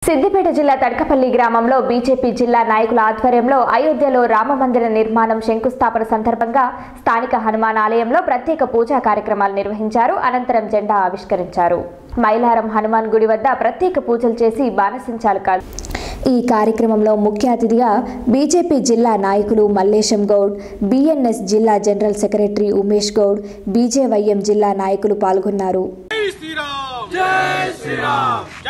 సిద్దిపేట జిల్లా తడకపల్లి గ్రామంలో బీజేపీ జిల్లా నాయకుల ఆధ్వర్యంలో అయోధ్యలో రామమందిర నిర్మాణం శంకుస్థాపన సందర్భంగా స్థానిక హనుమాన్ ఆలయంలో ప్రత్యేక పూజా కార్యక్రమాలు నిర్వహించారు అనంతరం జెండా ఆవిష్కరించారు మైలారం హనుమాన్ గుడి వద్ద ప్రత్యేక పూజలు చేసి బాణసించాలు కాల్ ఈ కార్యక్రమంలో ముఖ్య అతిథిగా బీజేపీ జిల్లా నాయకులు మల్లేశం గౌడ్ బిఎన్ఎస్ జిల్లా general secretary Umesh Goud BJYM జిల్లా నాయకులు పాల్గొన్నారు జై శ్రీరామ్ జై శ్రీరామ్